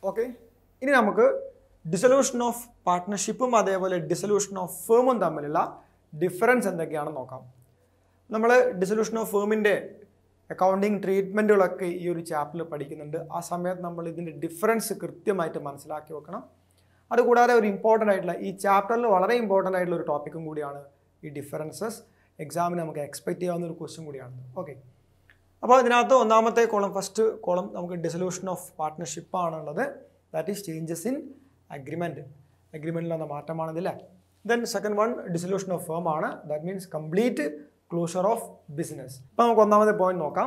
okay ഇനി നമുക്ക് dissolution of പാർട്ട്ണർഷിപ്പും അതേപോലെ ഡിസൊല്യൂഷൻ ഓഫ് ഫേമും തമ്മിലുള്ള ഡിഫറൻസ് എന്തൊക്കെയാണെന്ന് നോക്കാം നമ്മൾ ഡിസൊല്യൂഷൻ ഓഫ് ഫേമിൻ്റെ അക്കൗണ്ടിങ് ട്രീറ്റ്മെൻറ്റുകളൊക്കെ ഈ ഒരു ചാപ്റ്ററിൽ പഠിക്കുന്നുണ്ട് ആ സമയത്ത് നമ്മൾ ഇതിൻ്റെ ഡിഫറൻസ് കൃത്യമായിട്ട് മനസ്സിലാക്കി വെക്കണം അതുകൂടാതെ ഒരു ഇമ്പോർട്ടൻ്റ് ആയിട്ടുള്ള ഈ ചാപ്റ്ററിൽ വളരെ ഇമ്പോർട്ടൻ്റ് ആയിട്ടുള്ള ഒരു ടോപ്പിക്കും കൂടിയാണ് ഈ ഡിഫറൻസസ് എക്സാമിന് നമുക്ക് എക്സ്പെക്റ്റ് ചെയ്യാവുന്ന ഒരു ക്വസ്റ്റ്യൻ കൂടിയാണ് ഓക്കെ അപ്പോൾ ഇതിനകത്ത് ഒന്നാമത്തെ കോളം ഫസ്റ്റ് കോളം നമുക്ക് ഡിസൊല്യൂഷൻ ഓഫ് പാർട്ട്ണർഷിപ്പ് ആണുള്ളത് that is changes in agreement അഗ്രിമെൻറ്റിൽ വന്ന മാറ്റമാണ് ഇതില്ലേ then second one dissolution of firm ആണ് that means complete closure of business അപ്പോൾ നമുക്ക് ഒന്നാമത്തെ പോയിന്റ് നോക്കാം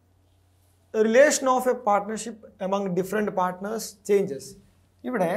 relation of a partnership among different partners changes ഇവിടെ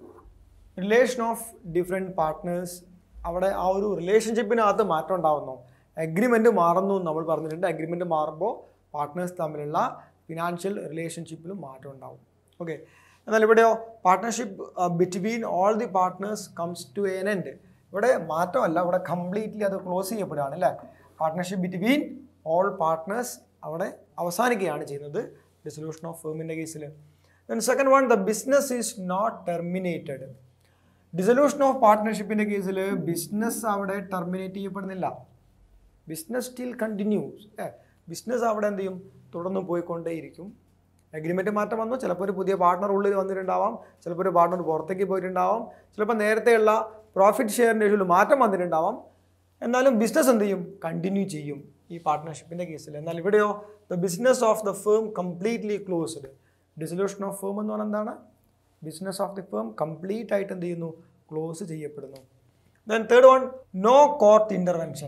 റിലേഷൻ ഓഫ് ഡിഫറെൻറ്റ് പാർട്ട്നേഴ്സ് അവിടെ ആ ഒരു റിലേഷൻഷിപ്പിനകത്ത് മാറ്റം ഉണ്ടാവുന്നു അഗ്രിമെൻറ്റ് മാറുന്നു എന്ന് നമ്മൾ പറഞ്ഞിട്ടുണ്ട് അഗ്രിമെൻറ്റ് മാറുമ്പോൾ പാർട്ട്നേഴ്സ് തമ്മിലുള്ള ഫിനാൻഷ്യൽ റിലേഷൻഷിപ്പിലും മാറ്റം ഉണ്ടാവും ഓക്കെ എന്നാൽ ഇവിടെയോ partnership between all the partners comes to an end ഇവിടെ മാറ്റമല്ല ഇവിടെ കംപ്ലീറ്റ്ലി അത് ക്ലോസ് ചെയ്യപ്പെടുകയാണ് അല്ലേ പാർട്ട്ണർഷിപ്പ് ബിറ്റ്വീൻ ഓൾ പാർട്ട്നേഴ്സ് അവിടെ അവസാനിക്കുകയാണ് ചെയ്യുന്നത് ഡിസൊല്യൂഷൻ ഓഫ് ഫേമിൻ്റെ കേസിൽ then second one the business is not terminated dissolution of പാർട്ട്ണർഷിപ്പിൻ്റെ കേസിൽ ബിസിനസ് അവിടെ ടെർമിനേറ്റ് ചെയ്യപ്പെടുന്നില്ല business still continues a business അവിടെ എന്ത് ചെയ്യും തുടർന്ന് പോയിക്കൊണ്ടേയിരിക്കും അഗ്രിമെൻറ്റ് മാറ്റം വന്നു ചിലപ്പോൾ ഒരു പുതിയ പാർട്ട്ണർ ഉള്ളിൽ വന്നിട്ടുണ്ടാവാം ചിലപ്പോൾ ഒരു പാർട്ട്ണർ പുറത്തേക്ക് പോയിട്ടുണ്ടാവാം ചിലപ്പോൾ നേരത്തെയുള്ള പ്രോഫിറ്റ് ഷെയറിൻ്റെ ഇഷ്യൂവിൽ മാറ്റം വന്നിട്ടുണ്ടാവാം എന്നാലും ബിസിനസ് എന്ത് ചെയ്യും കണ്ടിന്യൂ ചെയ്യും ഈ പാർട്ട്ണർഷിപ്പിൻ്റെ കേസിൽ എന്നാൽ ഇവിടെയോ the business of the firm completely closed dissolution of firm എന്ന് പറഞ്ഞാൽ എന്താണ് business of the firm complete ആയിട്ട് എന്ത് ചെയ്യുന്നു ക്ലോസ് ചെയ്യപ്പെടുന്നു then third one no court intervention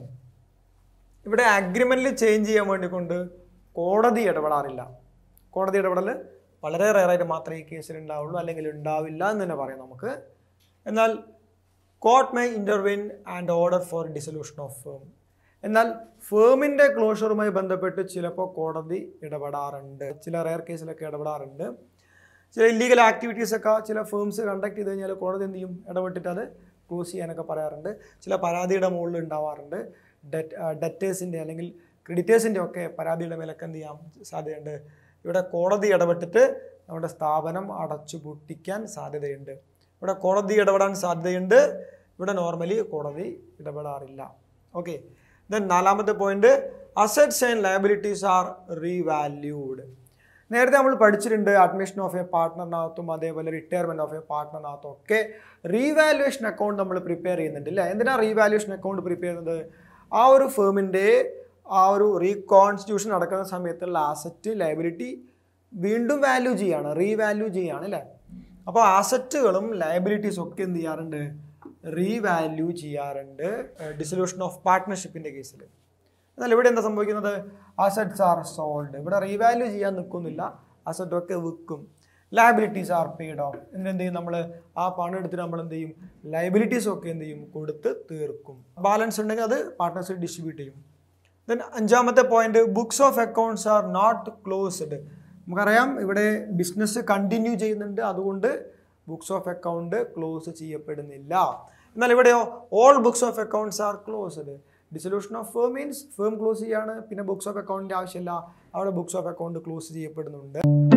ഇവിടെ അഗ്രിമെൻറ്റിൽ ചേഞ്ച് ചെയ്യാൻ വേണ്ടി കൊണ്ട് കോടതി ഇടപെടാറില്ല കോടതി ഇടപെടൽ വളരെ റയറായിട്ട് മാത്രമേ ഈ കേസിൽ ഉണ്ടാവുള്ളൂ അല്ലെങ്കിൽ ഉണ്ടാവില്ല എന്ന് തന്നെ പറയാം നമുക്ക് എന്നാൽ court may intervene and order for dissolution of firm എന്നാൽ ഫേമിൻ്റെ ക്ലോഷറുമായി ബന്ധപ്പെട്ട് ചിലപ്പോൾ കോടതി ഇടപെടാറുണ്ട് ചില റയർ കേസിലൊക്കെ ഇടപെടാറുണ്ട് ചില ഇല്ലീഗൽ ആക്ടിവിറ്റീസ് ഒക്കെ ചില ഫേംസ് കണ്ടക്ട് ചെയ്ത് കഴിഞ്ഞാൽ കോടതി എന്ത് ചെയ്യും ഇടപെട്ടിട്ട് അത് ക്ലോസ് ചെയ്യാനൊക്കെ പറയാറുണ്ട് ചില പരാതിയുടെ മുകളിൽ ഉണ്ടാവാറുണ്ട് ഡെറ്റ് ഡെറ്റേഴ്സിൻ്റെ അല്ലെങ്കിൽ ക്രെഡിറ്റേഴ്സിൻ്റെ ഒക്കെ പരാതിയുടെ മേലൊക്കെ എന്ത് ചെയ്യാൻ സാധ്യതയുണ്ട് ഇവിടെ കോടതി ഇടപെട്ടിട്ട് നമ്മുടെ സ്ഥാപനം അടച്ചു പൂട്ടിക്കാൻ സാധ്യതയുണ്ട് ഇവിടെ കോടതി ഇടപെടാൻ സാധ്യതയുണ്ട് ഇവിടെ നോർമലി കോടതി ഇടപെടാറില്ല ഓക്കെ ദെൻ നാലാമത്തെ point assets and liabilities are revalued നേരത്തെ നമ്മൾ പഠിച്ചിട്ടുണ്ട് അഡ്മിഷൻ ഓഫ് എ പാർട്ട്ണറിനകത്തും അതേപോലെ റിട്ടയർമെൻറ്റ് ഓഫ് എ പാർട്ട്ണറിനകത്തും ഒക്കെ റീവാലുവേഷൻ അക്കൗണ്ട് നമ്മൾ പ്രിപ്പയർ ചെയ്യുന്നുണ്ട് അല്ലേ എന്തിനാണ് റീവാലുവേഷൻ അക്കൗണ്ട് പ്രിപ്പയർ ചെയ്യുന്നത് ആ ഒരു ഫേമിൻ്റെ ആ ഒരു റീകോൺസ്റ്റിറ്റ്യൂഷൻ നടക്കുന്ന സമയത്തുള്ള ആസറ്റ് ലയബിലിറ്റി വീണ്ടും വാല്യൂ ചെയ്യാണ് റീവാല്യൂ ചെയ്യാണ് അല്ലേ അപ്പോൾ ആസറ്റുകളും ലയബിലിറ്റീസും ഒക്കെ എന്ത് ചെയ്യാറുണ്ട് റീവാല്യൂ ചെയ്യാറുണ്ട് ഡിസൊല്യൂഷൻ ഓഫ് പാർട്ട്ണർഷിപ്പിൻ്റെ കേസിൽ എന്നാൽ ഇവിടെ എന്താ സംഭവിക്കുന്നത് അസറ്റ്സ് ആർ സോൾഡ് ഇവിടെ റീവാല്യൂ ചെയ്യാൻ നിൽക്കുന്നില്ല അസറ്റ് ഒക്കെ വിൽക്കും ലയബിലിറ്റീസ് ആർ പെയ്ഡ് ഓഫ് എന്നിട്ട് എന്ത് ചെയ്യും നമ്മൾ ആ പണം എടുത്തിട്ട് നമ്മൾ എന്ത് ചെയ്യും ലയബിലിറ്റീസ് ഒക്കെ എന്ത് ചെയ്യും കൊടുത്ത് തീർക്കും ബാലൻസ് ഉണ്ടെങ്കിൽ അത് പാർട്ട്നേഴ്സ് ഡിസ്ട്രിബ്യൂട്ട് ചെയ്യും ദെൻ അഞ്ചാമത്തെ point books of accounts are not closed നമുക്കറിയാം ഇവിടെ ബിസിനസ് കണ്ടിന്യൂ ചെയ്യുന്നുണ്ട് അതുകൊണ്ട് ബുക്സ് ഓഫ് അക്കൗണ്ട് ക്ലോസ് ചെയ്യപ്പെടുന്നില്ല എന്നാൽ ഇവിടെയോ all books of accounts are closed dissolution of firm means firm close ചെയ്യാണ് പിന്നെ ബുക്സ് ഓഫ് അക്കൗണ്ടിൻ്റെ ആവശ്യമില്ല അവിടെ ബുക്സ് ഓഫ് അക്കൗണ്ട് ക്ലോസ് ചെയ്യപ്പെടുന്നുണ്ട്